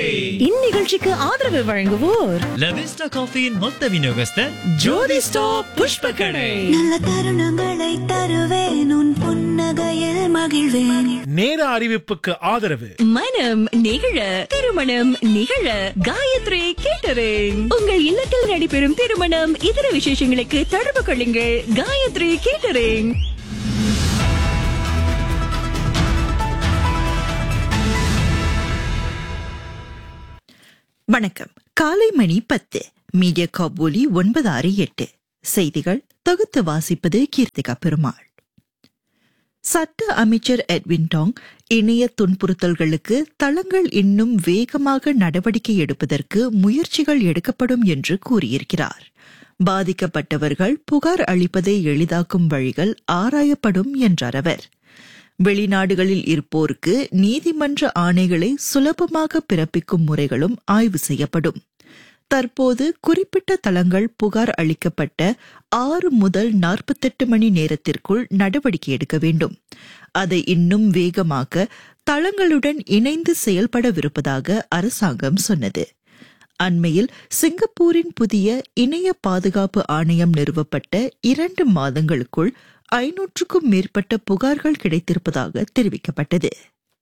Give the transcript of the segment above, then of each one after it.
இந்நிகழ்ச்சிக்கு ஆதரவு வழங்குவோர் லவிஸ்டா காஃபியின் மொத்த விநியோகஸ்தர் ஜோதி ஸ்டாப் புஷ்ப கடை நல்ல தருணங்களை தருவேன் உன் புன்னகையில் மகிழ்வேன் நேர அறிவிப்புக்கு ஆதரவு மனம் நிகழ திருமணம் நிகழ காயத்ரி கேட்டரிங் உங்கள் இல்லத்தில் நடைபெறும் திருமணம் இதர விசேஷங்களுக்கு தொடர்பு கொள்ளுங்கள் காயத்ரி கேட்டரிங் வணக்கம் காலை மணி பத்து மீடியா காபூலி ஒன்பது ஆறு எட்டு செய்திகள் தொகுத்து வாசிப்பது கீர்த்திகா பெருமாள் சட்ட அமைச்சர் எட்வின் டாங் இணைய துன்புறுத்தல்களுக்கு தளங்கள் இன்னும் வேகமாக நடவடிக்கை எடுப்பதற்கு முயற்சிகள் எடுக்கப்படும் என்று கூறியிருக்கிறார் பாதிக்கப்பட்டவர்கள் புகார் அளிப்பதை எளிதாக்கும் வழிகள் ஆராயப்படும் என்றார் அவர் வெளிநாடுகளில் இருப்போருக்கு நீதிமன்ற ஆணைகளை சுலபமாக பிறப்பிக்கும் முறைகளும் ஆய்வு செய்யப்படும் தற்போது குறிப்பிட்ட தளங்கள் புகார் அளிக்கப்பட்ட ஆறு முதல் நாற்பத்தெட்டு மணி நேரத்திற்குள் நடவடிக்கை எடுக்க வேண்டும் அதை இன்னும் வேகமாக்க தளங்களுடன் இணைந்து செயல்படவிருப்பதாக அரசாங்கம் சொன்னது அண்மையில் சிங்கப்பூரின் புதிய இணைய பாதுகாப்பு ஆணையம் நிறுவப்பட்ட இரண்டு மாதங்களுக்குள் ஐநூற்றுக்கும் மேற்பட்ட புகார்கள் கிடைத்திருப்பதாக தெரிவிக்கப்பட்டது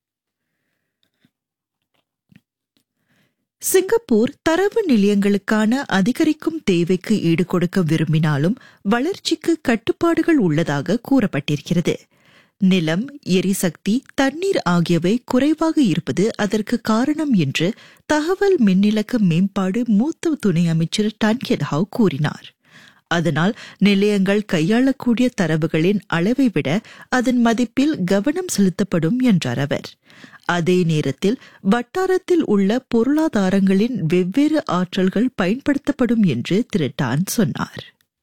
சிங்கப்பூர் தரவு நிலையங்களுக்கான அதிகரிக்கும் தேவைக்கு ஈடுகொடுக்க விரும்பினாலும் வளர்ச்சிக்கு கட்டுப்பாடுகள் உள்ளதாக கூறப்பட்டிருக்கிறது நிலம் எரிசக்தி தண்ணீர் ஆகியவை குறைவாக இருப்பது அதற்கு காரணம் என்று தகவல் மின்னிலக்க மேம்பாடு மூத்த துணை அமைச்சர் டான்கெட் ஹாவ் கூறினார் அதனால் நிலையங்கள் கையாளக்கூடிய தரவுகளின் அளவை விட அதன் மதிப்பில் கவனம் செலுத்தப்படும் என்றார் அவர் அதே நேரத்தில் வட்டாரத்தில் உள்ள பொருளாதாரங்களின் வெவ்வேறு ஆற்றல்கள் பயன்படுத்தப்படும் என்று திரு டான் சொன்னார்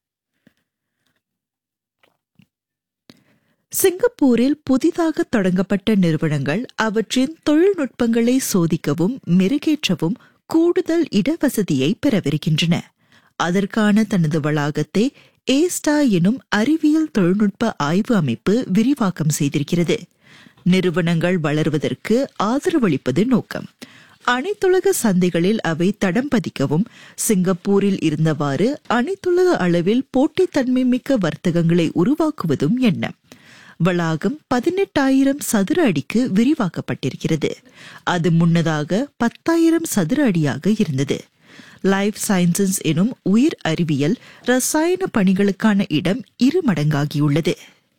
சிங்கப்பூரில் புதிதாக தொடங்கப்பட்ட நிறுவனங்கள் அவற்றின் தொழில்நுட்பங்களை சோதிக்கவும் மெருகேற்றவும் கூடுதல் இடவசதியை பெறவிருக்கின்றன அதற்கான தனது வளாகத்தை ஏஸ்டா எனும் அறிவியல் தொழில்நுட்ப ஆய்வு அமைப்பு விரிவாக்கம் செய்திருக்கிறது நிறுவனங்கள் வளர்வதற்கு ஆதரவளிப்பது நோக்கம் அனைத்துலக சந்தைகளில் அவை தடம் பதிக்கவும் சிங்கப்பூரில் இருந்தவாறு அனைத்துலக அளவில் போட்டித்தன்மை மிக்க வர்த்தகங்களை உருவாக்குவதும் எண்ணம் வளாகம் பதினெட்டாயிரம் சதுர அடிக்கு விரிவாக்கப்பட்டிருக்கிறது அது முன்னதாக பத்தாயிரம் சதுர அடியாக இருந்தது லைஃப் சயின்சஸ் எனும் உயிர் அறிவியல் ரசாயன பணிகளுக்கான இடம் இரு மடங்காகியுள்ளது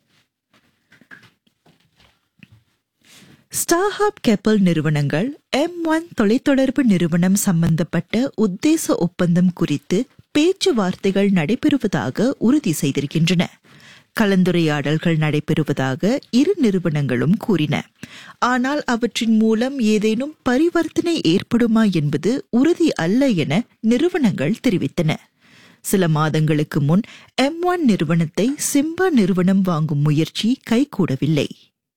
ஸ்டார்ஹப் கெப்பல் நிறுவனங்கள் எம் ஒன் தொலைத்தொடர்பு நிறுவனம் சம்பந்தப்பட்ட உத்தேச ஒப்பந்தம் குறித்து பேச்சுவார்த்தைகள் நடைபெறுவதாக உறுதி செய்திருக்கின்றன கலந்துரையாடல்கள் நடைபெறுவதாக இரு நிறுவனங்களும் கூறின ஆனால் அவற்றின் மூலம் ஏதேனும் பரிவர்த்தனை ஏற்படுமா என்பது உறுதி அல்ல என நிறுவனங்கள் தெரிவித்தன சில மாதங்களுக்கு முன் எம் ஒன் நிறுவனத்தை சிம்பா நிறுவனம் வாங்கும் முயற்சி கைகூடவில்லை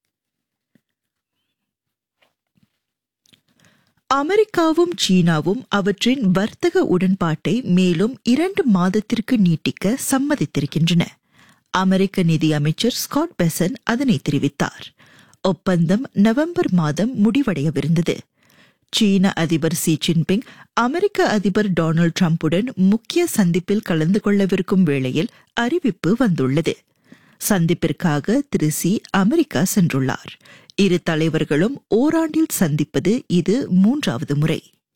அமெரிக்காவும் சீனாவும் அவற்றின் வர்த்தக உடன்பாட்டை மேலும் இரண்டு மாதத்திற்கு நீட்டிக்க சம்மதித்திருக்கின்றன அமெரிக்க நிதி அமைச்சர் ஸ்காட் பெசன் அதனை தெரிவித்தார் ஒப்பந்தம் நவம்பர் மாதம் முடிவடையவிருந்தது சீன அதிபர் சி ஜின்பிங் அமெரிக்க அதிபர் டொனால்டு டிரம்புடன் முக்கிய சந்திப்பில் கலந்து கொள்ளவிருக்கும் வேளையில் அறிவிப்பு வந்துள்ளது சந்திப்பிற்காக திரு சி அமெரிக்கா சென்றுள்ளார் இரு தலைவர்களும் ஓராண்டில் சந்திப்பது இது மூன்றாவது முறை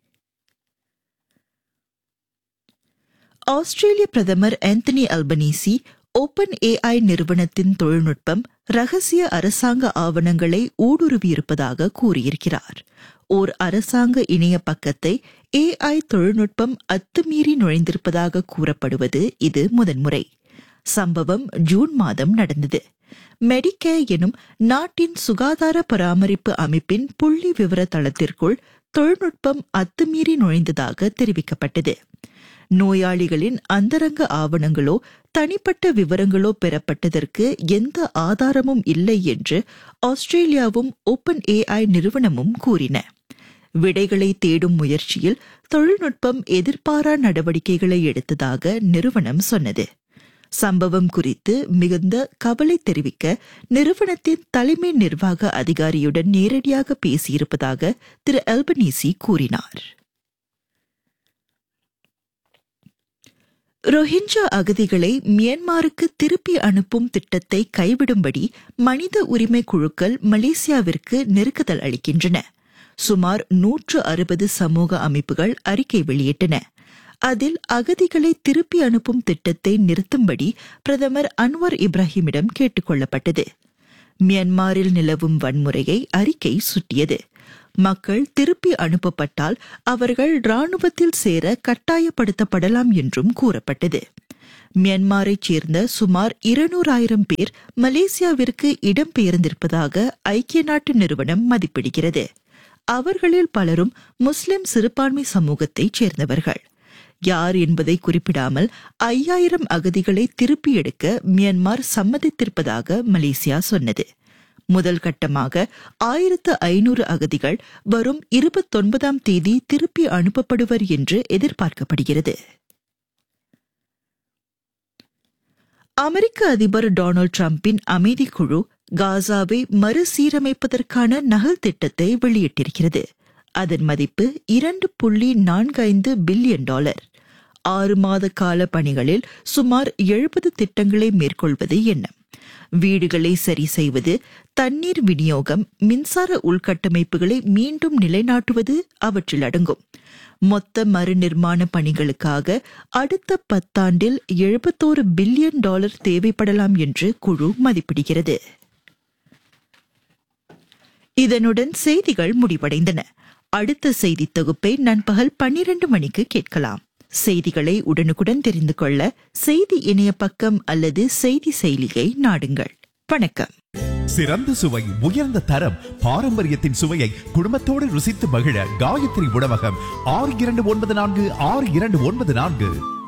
ஆஸ்திரேலிய பிரதமர் ஆந்தனி அல்பனீசி ஓபன் ஏஐ நிறுவனத்தின் தொழில்நுட்பம் ரகசிய அரசாங்க ஆவணங்களை ஊடுருவியிருப்பதாக கூறியிருக்கிறார் ஓர் அரசாங்க இணைய பக்கத்தை ஏஐ தொழில்நுட்பம் அத்துமீறி நுழைந்திருப்பதாக கூறப்படுவது இது முதன்முறை சம்பவம் ஜூன் மாதம் நடந்தது மெடிக்கே எனும் நாட்டின் சுகாதார பராமரிப்பு அமைப்பின் புள்ளி விவர தளத்திற்குள் தொழில்நுட்பம் அத்துமீறி நுழைந்ததாக தெரிவிக்கப்பட்டது நோயாளிகளின் அந்தரங்க ஆவணங்களோ தனிப்பட்ட விவரங்களோ பெறப்பட்டதற்கு எந்த ஆதாரமும் இல்லை என்று ஆஸ்திரேலியாவும் ஓபன் ஏஐ நிறுவனமும் கூறின விடைகளை தேடும் முயற்சியில் தொழில்நுட்பம் எதிர்பாரா நடவடிக்கைகளை எடுத்ததாக நிறுவனம் சொன்னது சம்பவம் குறித்து மிகுந்த கவலை தெரிவிக்க நிறுவனத்தின் தலைமை நிர்வாக அதிகாரியுடன் நேரடியாக பேசியிருப்பதாக திரு அல்பனீசி கூறினார் ரோஹிஞ்சா அகதிகளை மியான்மருக்கு திருப்பி அனுப்பும் திட்டத்தை கைவிடும்படி மனித உரிமை குழுக்கள் மலேசியாவிற்கு நெருக்குதல் அளிக்கின்றன சுமார் நூற்று அறுபது சமூக அமைப்புகள் அறிக்கை வெளியிட்டன அதில் அகதிகளை திருப்பி அனுப்பும் திட்டத்தை நிறுத்தும்படி பிரதமர் அன்வர் இப்ராஹிமிடம் கேட்டுக் கொள்ளப்பட்டது மியான்மரில் நிலவும் வன்முறையை அறிக்கை சுட்டியது மக்கள் திருப்பி அனுப்பப்பட்டால் அவர்கள் ராணுவத்தில் சேர கட்டாயப்படுத்தப்படலாம் என்றும் கூறப்பட்டது மியான்மரைச் சேர்ந்த சுமார் இருநூறாயிரம் பேர் மலேசியாவிற்கு இடம்பெயர்ந்திருப்பதாக ஐக்கிய நாட்டு நிறுவனம் மதிப்பிடுகிறது அவர்களில் பலரும் முஸ்லிம் சிறுபான்மை சமூகத்தைச் சேர்ந்தவர்கள் யார் என்பதை குறிப்பிடாமல் ஐயாயிரம் அகதிகளை திருப்பி எடுக்க மியான்மர் சம்மதித்திருப்பதாக மலேசியா சொன்னது முதல் கட்டமாக ஆயிரத்து ஐநூறு அகதிகள் வரும் இருபத்தொன்பதாம் தேதி திருப்பி அனுப்பப்படுவர் என்று எதிர்பார்க்கப்படுகிறது அமெரிக்க அதிபர் டொனால்டு டிரம்பின் அமைதி குழு காசாவை மறுசீரமைப்பதற்கான நகல் திட்டத்தை வெளியிட்டிருக்கிறது அதன் மதிப்பு இரண்டு புள்ளி நான்கு ஐந்து பில்லியன் டாலர் ஆறு மாத கால பணிகளில் சுமார் எழுபது திட்டங்களை மேற்கொள்வது என்ன வீடுகளை சரி செய்வது தண்ணீர் விநியோகம் மின்சார உள்கட்டமைப்புகளை மீண்டும் நிலைநாட்டுவது அவற்றில் அடங்கும் மொத்த மறுநிர்மாண பணிகளுக்காக அடுத்த பத்தாண்டில் எழுபத்தோரு பில்லியன் டாலர் தேவைப்படலாம் என்று குழு மதிப்பிடுகிறது இதனுடன் செய்திகள் முடிவடைந்தன அடுத்த செய்தி தொகுப்பை நண்பகல் பன்னிரண்டு மணிக்கு கேட்கலாம் செய்திகளை உடனுக்குடன் தெரிந்து கொள்ள செய்தி இணைய பக்கம் அல்லது செய்தி செயலியை நாடுங்கள் வணக்கம் சிறந்த சுவை உயர்ந்த தரம் பாரம்பரியத்தின் சுவையை குடும்பத்தோடு ருசித்து மகிழ காயத்ரி உணவகம் ஆறு இரண்டு ஒன்பது நான்கு ஆறு இரண்டு ஒன்பது நான்கு